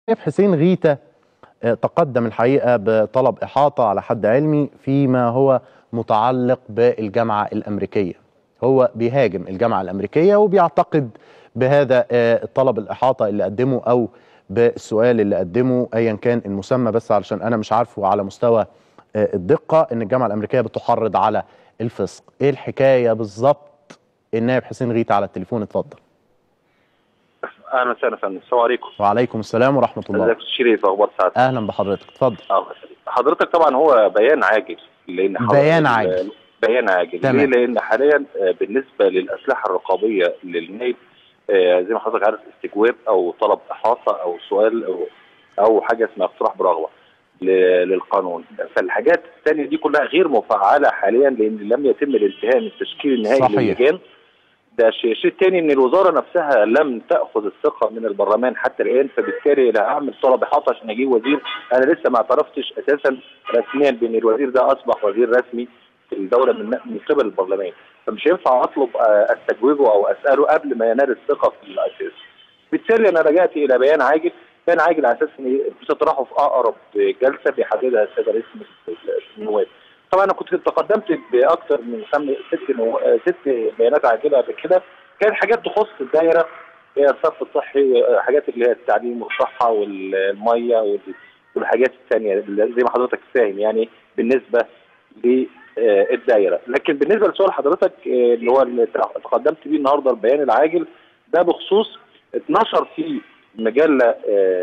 حسين غيتا تقدم الحقيقه بطلب احاطه على حد علمي فيما هو متعلق بالجامعه الامريكيه. هو بيهاجم الجامعه الامريكيه وبيعتقد بهذا الطلب الاحاطه اللي قدمه او بالسؤال اللي قدمه ايا كان المسمى بس علشان انا مش عارفه على مستوى الدقه ان الجامعه الامريكيه بتحرض على الفسق. ايه الحكايه بالظبط؟ النائب حسين غيتا على التليفون اتفضل. اهلا وسهلا فندم السلام عليكم وعليكم السلام ورحمه الله ازيك شريف اخبار سعادتك اهلا بحضرتك اتفضل اه حضرتك طبعا هو بيان عاجل لان بيان عاجل بيان عاجل تمام. ليه لان حاليا بالنسبه للاسلحه الرقابيه للنيل زي ما حضرتك عارف استجواب او طلب احاطه او سؤال او او حاجه اسمها اقتراح برغبه للقانون فالحاجات الثانيه دي كلها غير مفعله حاليا لان لم يتم الانتهاء من التشكيل النهائي صحيح. للجان ده الشيء الشيء الثاني ان الوزاره نفسها لم تاخذ الثقه من البرلمان حتى الان فبالتالي لا اعمل طلب احاطه عشان اجيب وزير انا لسه ما اعترفتش اساسا رسميا بان الوزير ده اصبح وزير رسمي في الدوله من من قبل البرلمان فمش هينفع اطلب استجوبه او اساله قبل ما ينال الثقه في الاساس بالتالي انا لجأت الى بيان عاجل بيان عاجل على اساس ان بتطرحه في اقرب جلسه بيحددها السيد رئيس النواب طبعا انا كنت تقدمت باكثر من خم... ست نو... ست بيانات عاجله قبل كده كانت حاجات تخص الدائره هي الصرف الصحي حاجات اللي هي التعليم والصحه والميه وال... والحاجات الثانيه زي ما حضرتك فاهم يعني بالنسبه للدائره لكن بالنسبه لسؤال حضرتك اللي هو اللي تقدمت بيه النهارده البيان العاجل ده بخصوص اتنشر في مجله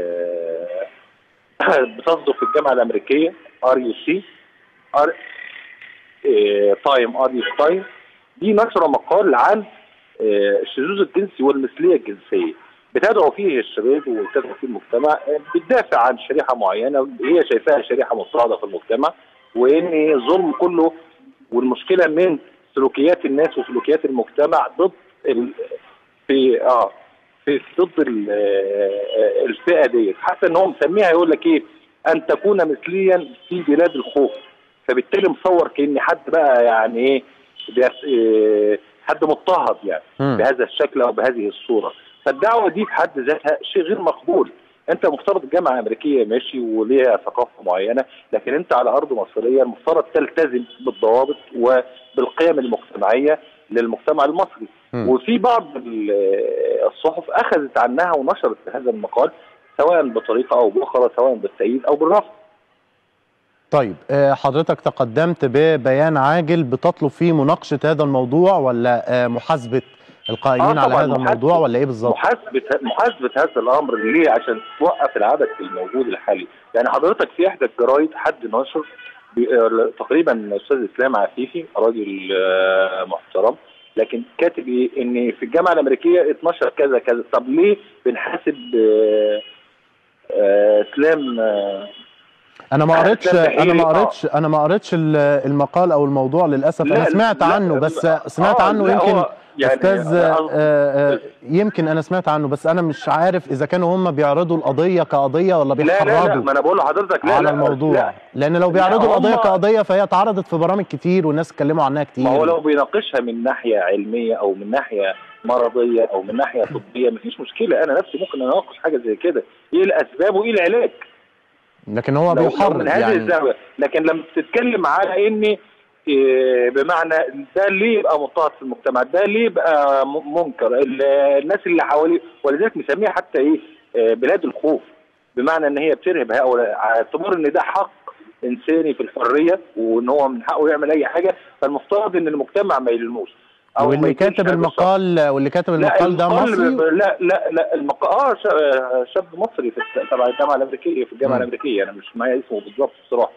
بتصدر في الجامعه الامريكيه ار يو سي ار تايم ار يو تايم دي نشر مقال عن الشذوذ الجنسي والمثليه الجنسيه بتدعو فيه الشباب وبتدعو فيه المجتمع بتدافع عن شريحه معينه هي شايفاها شريحه مضطهده في المجتمع وان الظلم كله والمشكله من سلوكيات الناس وسلوكيات المجتمع ضد ال... في اه في ضد الفئه ديت حتى ان هو مسميها يقول لك ايه ان تكون مثليا في بلاد الخوف فبالتالي مصور كان حد بقى يعني ايه حد مضطهد يعني م. بهذا الشكل او بهذه الصوره فالدعوه دي في حد ذاتها شيء غير مقبول انت مفترض الجامعه الامريكيه ماشي وليها ثقافه معينه لكن انت على ارض مصريه المفترض تلتزم بالضوابط وبالقيم المجتمعيه للمجتمع المصري م. وفي بعض الصحف اخذت عنها ونشرت هذا المقال سواء بطريقه او باخرى سواء بالتأييد او بالرفض طيب حضرتك تقدمت ببيان عاجل بتطلب فيه مناقشه هذا الموضوع ولا محاسبه القائمين آه على هذا الموضوع ولا ايه بالظبط؟ محاسبه محاسبه هذا الامر ليه؟ عشان توقف العبث الموجود الحالي، يعني حضرتك في احدى الجرايد حد نشر تقريبا الاستاذ اسلام عفيفي راجل محترم لكن كاتب ايه؟ ان في الجامعه الامريكيه 12 كذا كذا، طب ليه بنحاسب اسلام انا ما قريتش انا ما قريتش انا ما قريتش المقال او الموضوع للاسف انا سمعت لا عنه بس سمعت عنه يمكن يعني استاذ آه يمكن انا سمعت عنه بس انا مش عارف اذا كانوا هم بيعرضوا القضيه كقضيه ولا بيحرضوا لا لا لا ما انا بقول لحضرتك لا على لا الموضوع لا لان لو بيعرضوا القضيه كقضيه فهي اتعرضت في برامج كتير والناس اتكلموا عنها كتير ما هو لو بيناقشها من ناحيه علميه او من ناحيه مرضيه او من ناحيه طبيه مفيش مشكله انا نفسي ممكن اناقش حاجه زي كده ايه الاسباب وايه العلاج لكن هو بيحرض من هذه يعني الزاويه لكن لما بتتكلم على ان إيه بمعنى ده ليه يبقى مضطهد في المجتمع ده ليه يبقى منكر الناس اللي حواليه ولذلك مسميها حتى ايه بلاد الخوف بمعنى ان هي بترهب هؤلاء على اعتبار ان ده حق انساني في الحريه وان هو من حقه يعمل اي حاجه فالمفترض ان المجتمع ما يلموش او واللي كاتب المقال واللي كاتب المقال ده مصري لا لا لا المقال اه شاب مصري في تبع الجامعه الامريكيه في الجامعه الامريكيه انا مش معايا اسمه بالظبط بصراحه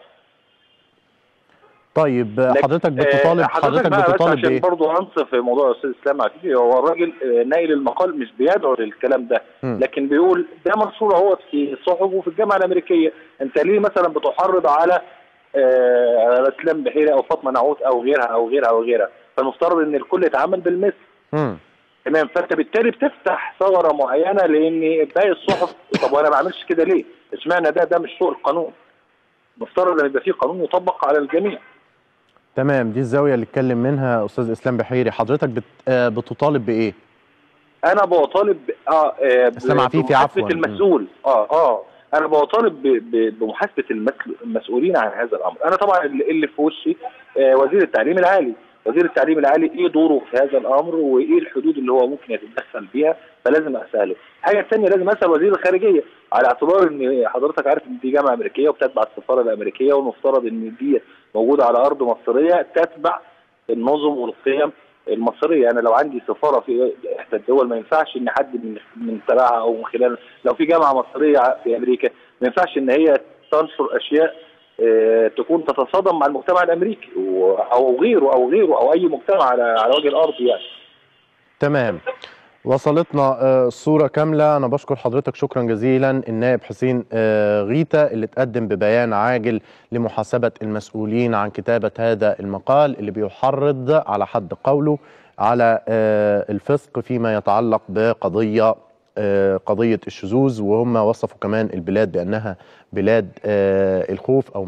طيب حضرتك بتطالب حضرتك بتطالب بايه؟ برضه انصف في موضوع الاستاذ اسلام عفيفي هو الراجل ناقل المقال مش بيدعو للكلام ده م. لكن بيقول ده منشور اهو في الصحف وفي الجامعه الامريكيه انت ليه مثلا بتحرض على اسلام بحيري او فاطمه نعوت او غيرها او غيرها او غيرها فالمفترض ان الكل يتعامل بالمثل تمام فانت بالتالي بتفتح ثغره معينه لان باقي الصحف طب وانا ما بعملش كده ليه؟ اشمعنى ده ده مش سوء القانون مفترض ان يبقى في قانون يطبق على الجميع تمام دي الزاويه اللي اتكلم منها استاذ اسلام بحيري حضرتك بت... آه بتطالب بايه انا بطالب اه, آه اسلام عفيفي عفوا المسؤول اه اه انا بطالب ب- ب- بمحاسبه المسل- المسؤولين عن هذا الامر انا طبعا اللي اللي في وشي آه، وزير التعليم العالي وزير التعليم العالي ايه دوره في هذا الامر وايه الحدود اللي هو ممكن يتدخل بيها فلازم اساله الحاجه الثانيه لازم اسال وزير الخارجيه على اعتبار ان حضرتك عارف ان دي جامعه امريكيه وبتتبع السفاره الامريكيه والمفترض ان دي موجوده على ارض مصريه تتبع النظم والقيم المصريه انا لو عندي سفاره في احدى الدول ما ينفعش ان حد من من تبعها او من خلال لو في جامعه مصريه في امريكا ما ينفعش ان هي تنشر اشياء آه، تكون تتصادم مع المجتمع الامريكي و- او غيره او غيره او اي مجتمع على على وجه الارض يعني تمام وصلتنا آه، الصورة كاملة أنا بشكر حضرتك شكرا جزيلا النائب حسين آه، غيتا اللي تقدم ببيان عاجل لمحاسبة المسؤولين عن كتابة هذا المقال اللي بيحرض على حد قوله على آه، الفسق فيما يتعلق بقضية آه، قضية الشذوذ وهم وصفوا كمان البلاد بأنها بلاد آه، الخوف أو